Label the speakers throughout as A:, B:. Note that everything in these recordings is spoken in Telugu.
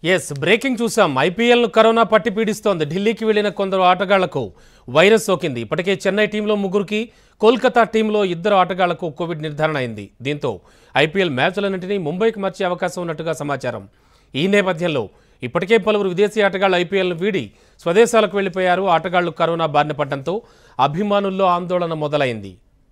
A: ఎస్ బ్రేకింగ్ చూసాం ఐపీఎల్ ను కరోనా పట్టి పీడిస్తోంది ఢిల్లీకి వెళ్లిన కొందరు ఆటగాళ్లకు వైరస్ సోకింది ఇప్పటికే చెన్నై టీంలో ముగ్గురికి కోల్కతా టీంలో ఇద్దరు ఆటగాళ్లకు కోవిడ్ నిర్ధారణ అయింది దీంతో ఐపీఎల్ మ్యాచ్లన్నింటినీ ముంబైకి మార్చే అవకాశం ఉన్నట్టుగా సమాచారం ఈ నేపథ్యంలో ఇప్పటికే పలువురు విదేశీ ఆటగాళ్లు ఐపీఎల్ను వీడి స్వదేశాలకు వెళ్లిపోయారు ఆటగాళ్లు కరోనా బారిన పడడంతో అభిమానుల్లో ఆందోళన మొదలైంది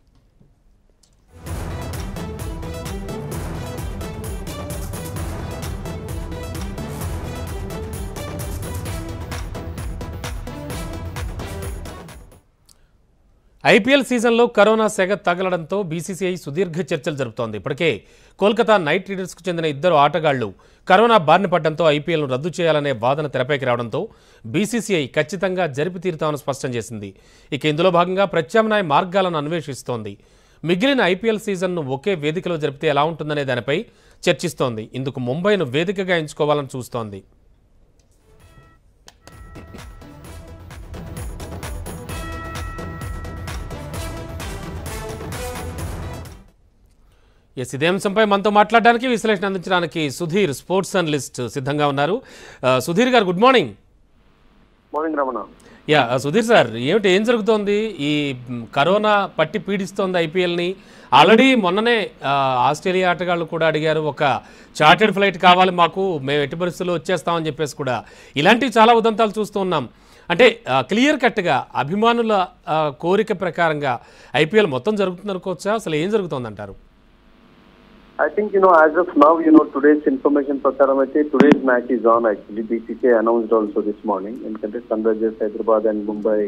A: ఐపీఎల్ సీజన్లో కరోనా సెగ తగలడంతో బీసీసీఐ సుదీర్ఘ చర్చలు జరుపుతోంది ఇప్పటికే కోల్కతా నైట్ రైడర్స్కు చెందిన ఇద్దరు ఆటగాళ్లు కరోనా బారిన పడడంతో ఐపీఎల్ను రద్దు చేయాలనే వాదన తెరపైకి రావడంతో బీసీసీఐ ఖచ్చితంగా జరిపి తీరుతామని స్పష్టం చేసింది ఇక ఇందులో భాగంగా ప్రత్యామ్నాయ మార్గాలను అన్వేషిస్తోంది మిగిలిన ఐపీఎల్ సీజన్ను ఒకే వేదికలో జరిపితే ఎలా ఉంటుందనే దానిపై చర్చిస్తోంది ఇందుకు ముంబైను వేదికగా ఎంచుకోవాలని చూస్తోంది ఎస్ ఇదే అంశంపై మనతో మాట్లాడడానికి విశ్లేషణ అందించడానికి సుధీర్ స్పోర్ట్స్ అనలిస్ట్ సిద్ధంగా ఉన్నారు ఆ, Sudheer garu good morning
B: morning Ramana
A: yeah ఆ, సుధీర్ సార్ ఏమిటి ఏం జరుగుతోంది ఈ మ్, కరోనా పట్టి పీడిస్తోంది ఐపీఎల్ని ఆల్రెడీ మొన్ననే ఆ, ఆస్ట్రేలియా ఆటగాళ్ళు కూడా అడిగారు ఒక చార్టెడ్ ఫ్లైట్ కావాలి మాకు మేము ఎట్టి పరిస్థితుల్లో వచ్చేస్తామని చెప్పేసి కూడా ఇలాంటివి చాలా ఉదంతాలు చూస్తూ ఉన్నాం అంటే క్లియర్ కట్గా అభిమానుల ఆ, కోరిక ప్రకారంగా ఐపీఎల్ మొత్తం జరుగుతుంది అనుకోవచ్చా అసలు ఏం జరుగుతోందంటారు
B: I think, you know, as of now, you know, today's information ప్రకారం అయితే today's match is on actually. BCCI announced also this morning. ఎందుకంటే Sunrisers Hyderabad and Mumbai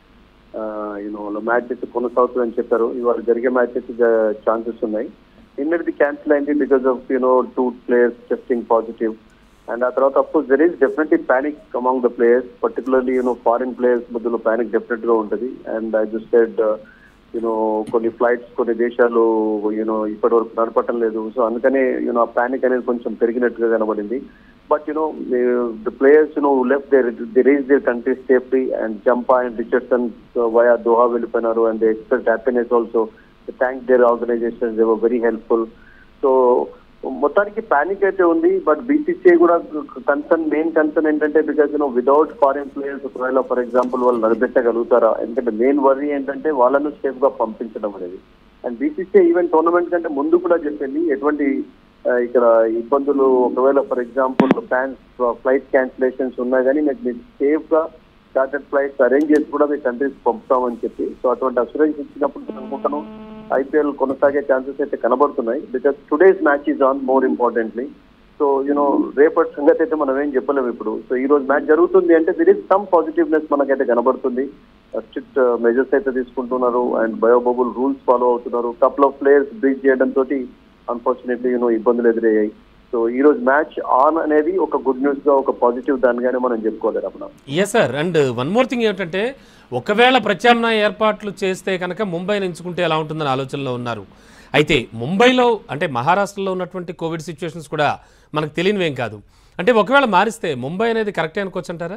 B: you know match అయితే కొనసాగుతుందని చెప్పారు ఇవాళ జరిగే మ్యాచ్ అయితే ఛాన్సెస్ ఉన్నాయి నిన్నటిది క్యాన్సిల్ అయింది because of you know two players testing positive and ఆ తర్వాత of course there is definitely panic among the players particularly you know foreign players మధ్యలో ప్యానిక్ డెఫినెట్ గా ఉంటుంది and I just said you know కొన్ని ఫ్లైట్స్ కొన్ని దేశాలు యూనో ఇప్పటి వరకు నడపటం లేదు సో అందుకనే యూనో ఆ ప్యానిక్ అనేది కొంచెం పెరిగినట్టుగా కనబడింది but you know the players you know left their the reach their country safety and Zampa and Richardson via Doha వెళ్ళిపోయినారు and they expect happiness also thank their organisation they were very helpful so మొత్తానికి ప్యానిక్ అయితే ఉంది బట్ బీసీసీఐ కూడా కన్సర్న్ మెయిన్ కన్సర్న్ ఏంటంటే because you know without foreign players ఒకవేళ ఫర్ ఎగ్జాంపుల్ వాళ్ళు నడిపెట్టగలుగుతారా ఎందుకంటే మెయిన్ వర్రీ ఏంటంటే వాళ్ళను సేఫ్ గా పంపించడం అనేది అండ్ బీసీసీఐ ఈవెన్ టోర్నమెంట్ కంటే ముందు కూడా చెప్పింది ఎటువంటి ఆ, ఇక్కడ ఇబ్బందులు ఒకవేళ for example fans flight cancellations ఉన్నా కానీ మీకు మీకు సేఫ్ గా చార్టెడ్ ఫ్లైట్స్ అరేంజ్ చేసి కూడా మీ కంట్రీస్ పంపుతామని చెప్పి సో అటువంటి అసూరెన్స్ ఇచ్చినప్పుడు నేను అనుకుంటాను ఐపీఎల్ కొనసాగే ఛాన్సెస్ అయితే కనబడుతున్నాయి because today's match is on more importantly so you know రేపటి సంగతి అయితే మనం ఏం చెప్పలేము ఇప్పుడు సో ఈ రోజు మ్యాచ్ జరుగుతుంది అంటే దిర్ ఇస్ సమ్ పాజిటివ్నెస్ మనకైతే కనబడుతుంది స్ట్రిక్ట్ మెజర్స్ అయితే తీసుకుంటున్నారు అండ్ బయోబబుల్ రూల్స్ ఫాలో అవుతున్నారు కపుల్ ఆఫ్ ప్లేయర్స్ బ్రీచ్ చేయడం తోటి అన్ఫార్చునేట్లీ యూనో ఇబ్బందులు ఎదురయ్యాయి సో ఈ రోజు మ్యాచ్ ఆన్ అనేది ఒక గుడ్ న్యూస్ గా ఒక పాజిటివ్ దానిగానే మనం చెప్పుకోవాలి Ramana
A: yes sir and one more thing ఏమిటంటే ఒకవేళ ప్రత్యామ్నాయ ఏర్పాట్లు చేస్తే కనుక ముంబైని ఎంచుకుంటే ఎలా ఉంటుందని ఆలోచనలో ఉన్నారు అయితే ముంబైలో అంటే మహారాష్ట్రలో ఉన్నటువంటి కోవిడ్ సిచ్యువేషన్స్ కూడా మనకు తెలియనివేం కాదు అంటే ఒకవేళ మారిస్తే ముంబై అనేది కరెక్టే అనుకోవచ్చు అంటారా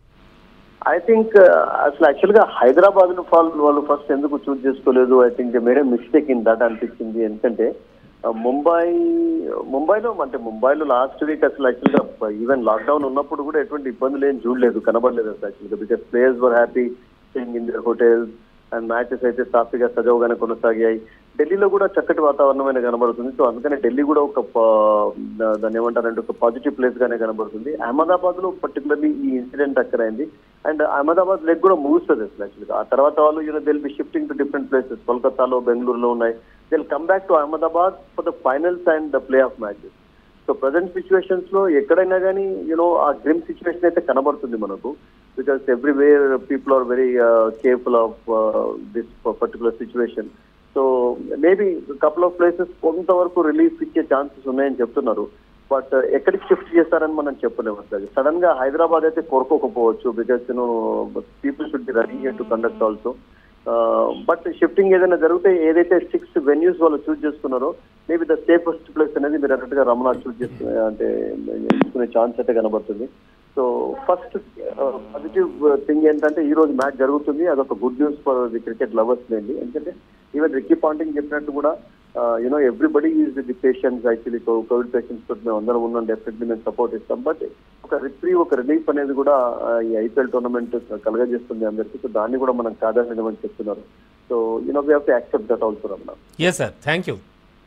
B: ఐ థింక్ అసలు యాక్చువల్ గా హైదరాబాద్ ను ఫాల్ వాళ్ళు ఫస్ట్ ఎందుకు చూస్ చేసుకోలేదు I think made mistake in that అనిపించింది ఎందుకంటే ఆ, ముంబై ముంబైలో అంటే ముంబైలో లాస్ట్ వీక్ అసలు యాక్చువల్ గా ఈవెన్ లాక్డౌన్ ఉన్నప్పుడు కూడా ఎటువంటి ఇబ్బందులు ఏం చూడలేదు కనబడలేదు అసలు యాక్చువల్ గా because players were happy staying in their hotels and matches అయితే సాఫీగా సజావుగానే కొనసాగాయి ఢిల్లీలో కూడా చక్కటి వాతావరణమైన కనబడుతుంది సో అందుకనే ఢిల్లీ కూడా ఒక ప- దా- దాన్ని ఏమంటారంటే ఒక పాజిటివ్ ప్లేస్ గానే కనబడుతుంది అహ్మదాబాద్ లో పర్టికులర్లీ ఈ ఇన్సిడెంట్ అక్కరైంది అండ్ అహ్మదాబాద్ లెగ్ కూడా ముగుస్తుంది అసలు యాక్చువల్గా ఆ తర్వాత వాళ్ళు you know they'll be shifting to different places కోల్కతాలో బెంగళూరులో ఉన్నాయి they'll come back to Ahmedabad for the finals and the play off matches so present situations లో ఎక్కడైనా కానీ యూనో ఆ గ్రిమ్ సిచ్యువేషన్ అయితే కనబడుతుంది మనకు because everywhere people are very careful of this particular situation so maybe couple of places కొంతవరకు రిలీఫ్ ఇచ్చే ఛాన్సెస్ ఉన్నాయని చెప్తున్నారు బట్ ఎక్కడికి షిఫ్ట్ చేస్తారని మనం చెప్పలేము అసలు సడన్ గా హైదరాబాద్ అయితే కోరుకోకపోవచ్చు because you know people should be running to conduct also but shifting ఏదైనా జరిగితే ఏదైతే సిక్స్ వెన్యూస్ వాళ్ళు చూస్ చేసుకున్నారో మేబీ ద సేఫెస్ట్ ప్లేస్ అనేది మీరు అన్నట్టుగా రమణ చూస్ చేసుకునే అంటే ఎంచుకునే ఛాన్స్ అయితే కనబడుతుంది సో ఫస్ట్ పాజిటివ్ థింగ్ ఏంటంటే ఈ రోజు మ్యాచ్ జరుగుతుంది అదొక good news for the cricket lovers లేండి ఎందుకంటే ఈవెన్ రిక్కీ పాంటింగ్ చెప్పినట్టు కూడా you know everybody is the patients actually covid patients తోటి మేము అందరం ఉన్నాం డెఫినెట్లీ మేము సపోర్ట్ ఇస్తాం బట్ ఒక రిప్రీ ఒక రిలీఫ్ అనేది కూడా ఆ, ఈ ఐపీఎల్ టోర్నమెంట్ కలగజేస్తుంది అందరికీ సో దాన్ని కూడా మనం కాదనమని చెప్తున్నారు so you know we have to accept that also Ramana
A: yes sir thank you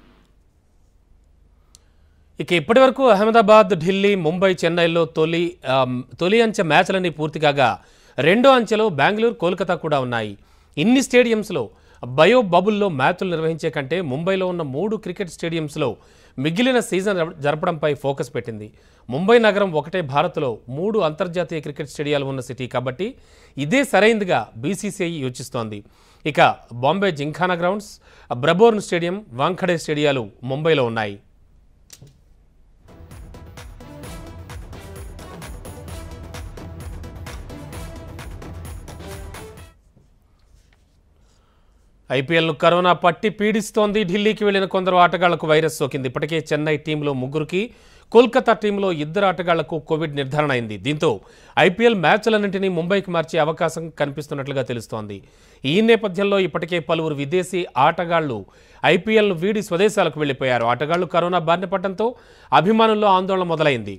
A: ఇక ఇప్పటి వరకు అహ్మదాబాద్ ఢిల్లీ ముంబై చెన్నైలో తొలి ఆమ్, తొలి అంచె మ్యాచ్లన్నీ పూర్తి కాగా రెండో అంచెలో బెంగళూరు కోల్కతా కూడా ఉన్నాయి ఇన్ని స్టేడియంస్లో బయో బబుల్లో మ్యాచ్లు నిర్వహించే కంటే ముంబైలో ఉన్న మూడు క్రికెట్ స్టేడియంస్లో మిగిలిన సీజన్ జరపడంపై ఫోకస్ పెట్టింది ముంబై నగరం ఒకటే భారత్లో మూడు అంతర్జాతీయ క్రికెట్ స్టేడియాలు ఉన్న సిటీ కాబట్టి ఇదే సరైందిగా బీసీసీఐ యోచిస్తోంది ఇక Bombay Gymkhana grounds Brabourne stadium Wankhede స్టేడియాలు ముంబైలో ఉన్నాయి ఐపీఎల్ను కరోనా పట్టి పీడిస్తోంది ఢిల్లీకి వెళ్లిన కొందరు ఆటగాళ్లకు వైరస్ సోకింది ఇప్పటికే చెన్నై టీంలో ముగ్గురికి కోల్కతా టీంలో ఇద్దరు ఆటగాళ్లకు కోవిడ్ నిర్ధారణ అయింది దీంతో ఐపీఎల్ మ్యాచ్లన్నింటినీ ముంబైకి మార్చే అవకాశం కనిపిస్తున్నట్లుగా తెలుస్తోంది ఈ నేపథ్యంలో ఇప్పటికే పలువురు విదేశీ ఆటగాళ్లు ఐపీఎల్ను వీడి స్వదేశాలకు వెళ్లిపోయారు ఆటగాళ్లు కరోనా బారిన పడటంతో అభిమానుల్లో ఆందోళన మొదలైంది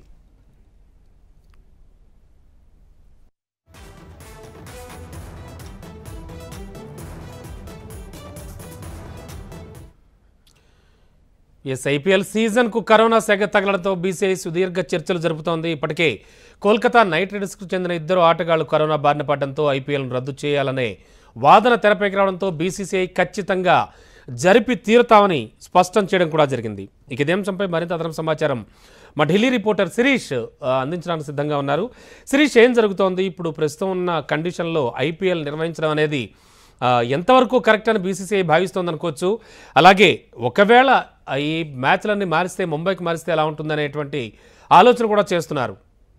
A: ఎస్ ఐపీఎల్ సీజన్కు కరోనా సెగ తగలడంతో బీసీఐ సుదీర్ఘ చర్చలు జరుపుతోంది ఇప్పటికే కోల్కతా నైట్ రైడర్స్కు చెందిన ఇద్దరు ఆటగాళ్లు కరోనా బారిన పడడంతో ఐపీఎల్ను రద్దు చేయాలనే వాదన తెరపైకి రావడంతో బీసీసీఐ ఖచ్చితంగా జరిపి తీరుతామని స్పష్టం చేయడం కూడా జరిగింది ఇక ఇదే అంశంపై మరింత అదనపు సమాచారం మా ఢిల్లీ రిపోర్టర్ శిరీష్ ఆ, అందించడానికి సిద్ధంగా ఉన్నారు శిరీష్ ఏం జరుగుతోంది ఇప్పుడు ప్రస్తుతం ఉన్న కండిషన్లో ఐపీఎల్ నిర్వహించడం అనేది ఆ, ఎంతవరకు కరెక్ట్ అని బీసీసీఐ భావిస్తోంది అనుకోవచ్చు అలాగే ఒకవేళ ఆ ఈ మ్యాచ్లన్నీ మారిస్తే ముంబైకి మారిస్తే ఎలా ఉంటుందనేటువంటి ఆలోచన కూడా చేస్తున్నారు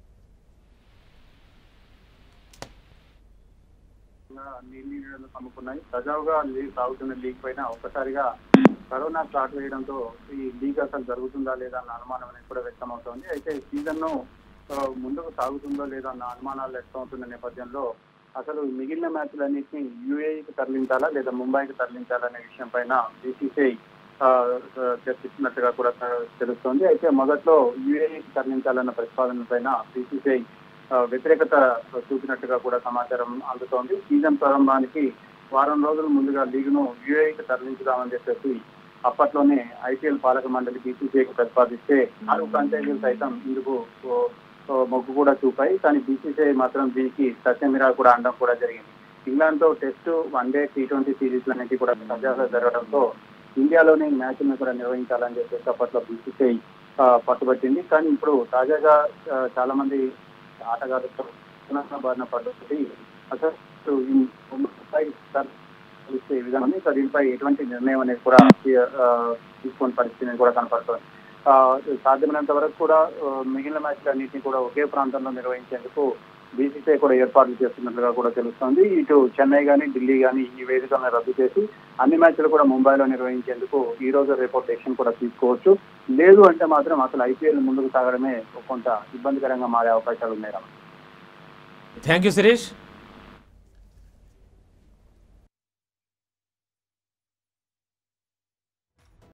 C: నీళ్ళు నీళ్ళు అమ్ముకున్నాయి సజావుగా లీగ్ సాగుతున్న లీగ్ పైన ఒక్కసారిగా కరోనా స్టార్ట్ వేయడంతో ఈ లీగ్ అసలు జరుగుతుందా లేదా అన్న అనుమానం అనేది కూడా వ్యక్తమవుతోంది అయితే సీజన్ ను ఆ, ముందుకు సాగుతుందో లేదా అన్న అనుమానాలు వ్యక్తమవుతున్న నేపథ్యంలో అసలు మిగిలిన మ్యాచ్లన్నింటినీ యూఏఈకి తరలించాలా లేదా ముంబైకి తరలించాలా అనే విషయం పైన బీసీసీఐ చర్చిస్తున్నట్టుగా కూడా తె- తెలుస్తోంది అయితే మొదట్లో యూఏఈకి తరలించాలన్న ప్రతిపాదన పైన బీసీసీఐ ఆ, వ్యతిరేకత చూపినట్టుగా కూడా సమాచారం అందుతోంది సీజన్ ప్రారంభానికి వారం రోజుల ముందుగా లీగును యూఏఈకి తరలించుదామని చెప్పేసి అప్పట్లోనే ఐపీఎల్ పాలక మండలి బీసీసీఐకి ప్రతిపాదిస్తే నాలుగు ఫ్రాంచైజీలు సైతం ఇందుకు ఓ, ఓ, మొగ్గు కూడా చూపాయి కానీ బీసీసీఐ మాత్రం దీనికి సత్యమిరా కూడా అనడం కూడా జరిగింది ఇంగ్లాండ్ తో test one day T twenty series అన్నిటి కూడా సజావుగా జరగడంతో ఇండియాలోనే మ్యాచ్ను కూడా నిర్వహించాలని చెప్పేసి అప్పట్లో బీసీసీఐ ఆ, పట్టుబట్టింది కానీ ఇప్పుడు తాజాగా ఆ, చాలా మంది ఆటగాళ్లతో కరోనా బారిన పడ్డది అసలు ఈ ముంబై ఇచ్చే విధానం సో దీనిపై ఎటువంటి నిర్ణయం అనేది కూడా ఆ, తీసుకునే పరిస్థితి అనేది కూడా కనపడుతుంది ఆ, సాధ్యమైనంత వరకు కూడా ఆ, మిగిలిన మ్యాచ్లు అన్నింటినీ కూడా ఒకే ప్రాంతంలో నిర్వహించేందుకు బీసీసీఐ కూడా ఏర్పాట్లు చేస్తున్నట్లుగా కూడా తెలుస్తోంది ఇటు చెన్నై కానీ ఢిల్లీ కానీ ఈ వేదికలను రద్దు చేసి అన్ని మ్యాచ్లు కూడా ముంబైలో నిర్వహించేందుకు ఈ రోజు రేపు డెసిషన్ కూడా తీసుకోవచ్చు లేదు అంటే మాత్రం అసలు ఐపీఎల్ ముందుకు సాగడమే కొంత ఇబ్బందికరంగా మారే అవకాశాలు ఉన్నాయి రమణ.
A: Thank you Sirish